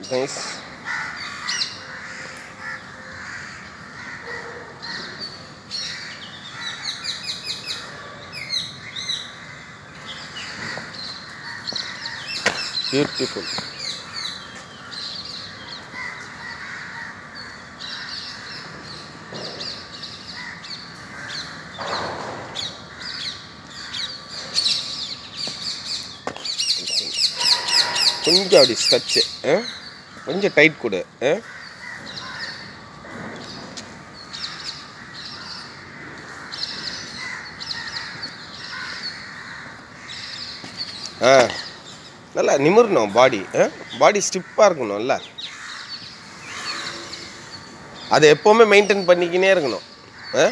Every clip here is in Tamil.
நைஸ் பியூட்டிஃபுல் கொஞ்சம் அப்படி ஸ்ட்ரச்சு கொஞ்சம் டைட் கொடு ஆ? ஆ நல்லா நிமிரணும் பாடி பாடி ஸ்டிப்பாக இருக்கணும்ல அதை எப்போவுமே மெயின்டைன் பண்ணிக்கினே இருக்கணும் ஆ?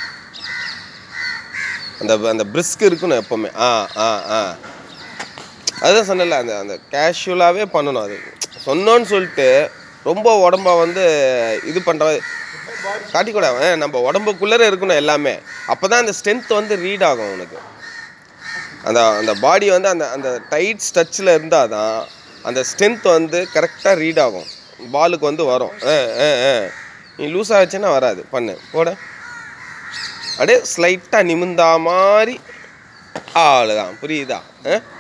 அந்த அந்த பிரிஸ்க் இருக்கணும் எப்போவுமே ஆ ஆ ஆ அதுதான் சொன்னல அந்த அந்த கேஷுவலாகவே பண்ணணும் அது சொன்னோன்னு சொல்லிட்டு ரொம்ப உடம்ப வந்து இது பண்ணுற காட்டிக்கூட நம்ம உடம்புக்குள்ளே இருக்கணும் எல்லாமே அப்போ தான் அந்த ஸ்ட்ரென்த் வந்து ரீட் ஆகும் உனக்கு அந்த அந்த பாடி வந்து அந்த அந்த டைட் ஸ்ட்ரச்சில் இருந்தால் தான் அந்த ஸ்ட்ரென்த் வந்து கரெக்டாக ரீட் ஆகும் பாலுக்கு வந்து வரும் ஆ ஆ ஆ நீ லூஸாக வச்சுன்னா வராது பண்ணு போட அப்படியே ஸ்லைட்டாக நிமிந்தா மாதிரி அவ்வளோதான் புரியுதா ஆ